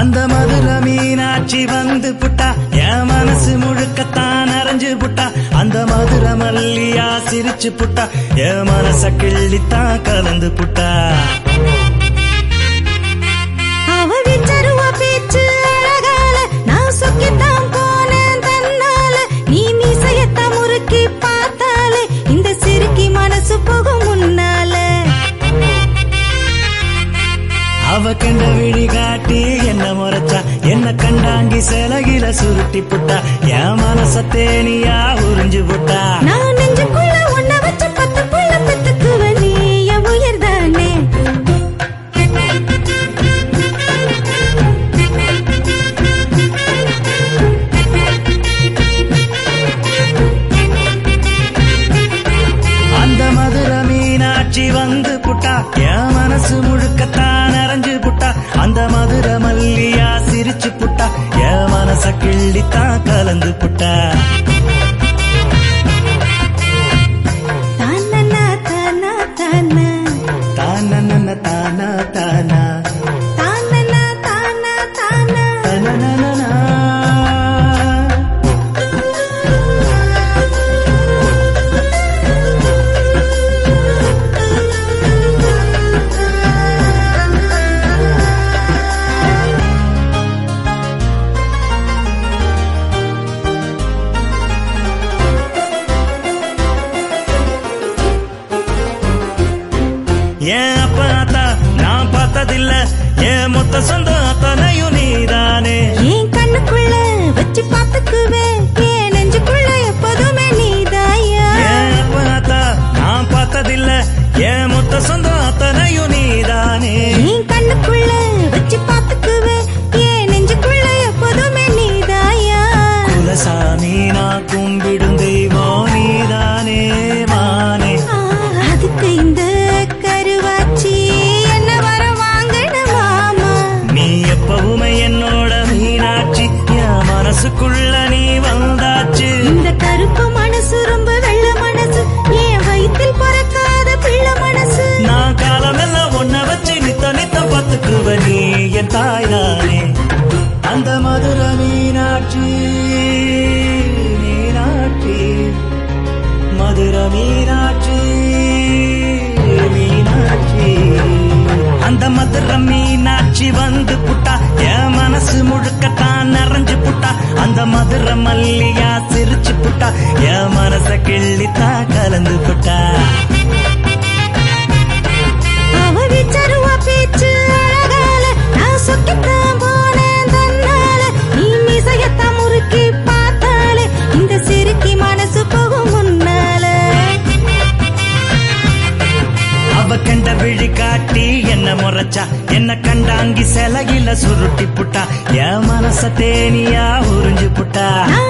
அந்த மதுர மீனாட்சி வந்து புட்டா என் மனசு முழுக்கத்தான் அரைஞ்சு புட்டா அந்த மதுர மல்லியா சிரிச்சு புட்டா என் மனச கிள்ளித்தான் கலந்து புட்டா அவ விச்சருவா பேச்சு அழகால நான் சொக்கித்தான் போனேன் தன்னால நீ மீசையத்த முறுக்கி பார்த்தாலே இந்த சிறுக்கி மனசு போகும் முன்னால அவ கண்ட விழி காட்டி என்ன முறைச்சா என்ன கண்டாங்கி சிலகில சுருட்டி புட்டா என் மனச தேனியா உறிஞ்சு புட்டா நான் நெஞ்சுக்குள்ள உன்னை வச்சு பத்து புள்ள பெத்துக்குவ நீ என் உயிர் தானே அந்த மதுர மீனாட்சி வந்து புட்டா என் மனசு முழுக்கத்தான் அரைஞ்சு புட்டா அந்த மதுர மல்லியா சிரிச்சு புட்டா என் மனச கிள்ளித்தான் கலந்து புட்டா தானனா தானா தானா தானன தானா தானா தானனா தானா தானா தனனனனா. ஏன் அப்ப ஆத்தா நான் பார்த்ததில்ல ஏன் மொத்த சொந்தம் அத்தனையும் நீதானே என் கண்ணுக்குள்ள வச்சு பார்த்துக்குவேன் என் நெஞ்சுக்குள்ள எப்போதுமே நீதாயா ஏன் அப்ப ஆத்தா நான் பார்த்ததில்ல ஏன் மொத்த சொந்தம் அத்தனையும் நீதானே என் கண்ணுக்குள்ள வச்சு பார்த்துக்குவேன் என் நெஞ்சுக்குள்ள எப்போதுமே நீதாயா குலசாமி நான் கும்பிடும் தெய்வம் நீதானே மானே ஆ, அதுக்கு இந்த கருவாச்சி என்ன வர வாங்கணும் மாமா நீ எப்பவுமே என்னோட மீனாட்சி என் மனசுக்குள்ள நீ வந்தாச்சு இந்த கருப்பு மனசு ரொம்ப வெள்ள மனசு என் வயிற்றில் பிறக்காத பிள்ளை மனசு நான் காலமெல்லாம் ஒன்ன வச்சு நித்த நித்த பத்துக்குவ நீ என் தாய்தானே அந்த மதுர மீனாட்சி மீனாட்சி மதுர மீனாட்சி மீனாட்சி அந்த மதுர மீனாட்சி வந்து புட்டா என் மனசு முழுக்கத்தான் நிறைஞ்சு புட்டா அந்த மதுர மல்லியா சிரிச்சு புட்டா என் மனச கிள்ளித்தான் கலந்து புட்டா அவ விச்சருவா பேச்சு அழகால நான் சொக்கித்தான் போனேன் தன்னால நீ மிசையத்தான் முறுக்கி பார்த்தாலே இந்த சிறுக்கி மனசு போகும் முன்னால அவ கண்ட விழி காட்டி என்ன முறைச்சா என்ன கண்டாங்கி சிலகில சுருட்டி புட்டா என் மனச தேனியா உறிஞ்சு புட்டா நான்